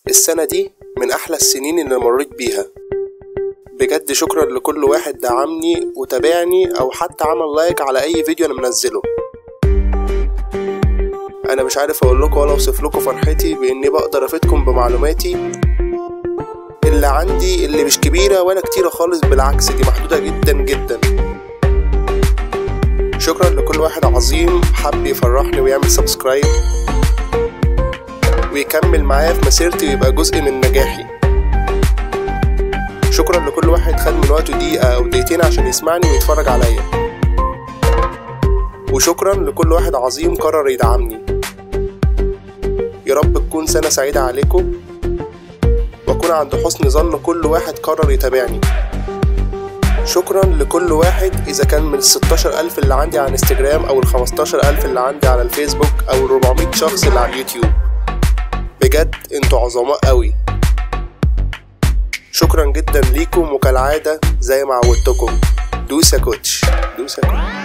السنة دي من أحلى السنين اللي مريت بيها بجد شكرا لكل واحد دعمني وتابعني أو حتى عمل لايك على أي فيديو أنا منزله أنا مش عارف أقول لكم ولا أوصف لكم فرحتي بإني بقدر أفيدكم بمعلوماتي اللي عندي اللي مش كبيرة ولا كتيرة خالص بالعكس دي محدودة جدا جدا شكرا لكل واحد عظيم حب يفرحني ويعمل سبسكرايب ويكمل معايا في مسيرتي ويبقى جزء من نجاحي شكرا لكل واحد خد من وقته دقيقة أو دقيقتين عشان يسمعني ويتفرج عليا وشكرا لكل واحد عظيم قرر يدعمني يا رب تكون سنة سعيدة عليكم وأكون عند حسن ظن كل واحد قرر يتابعني شكرا لكل واحد إذا كان من الستاشر ألف اللي عندي على انستجرام أو الخمستاشر ألف اللي عندي على الفيسبوك أو الربعمية شخص اللي على اليوتيوب بجد انتوا عظماء قوي شكرا جدا ليكم وكالعادة زي ما عودتكم دوس يا كوتش دوس يا كوتش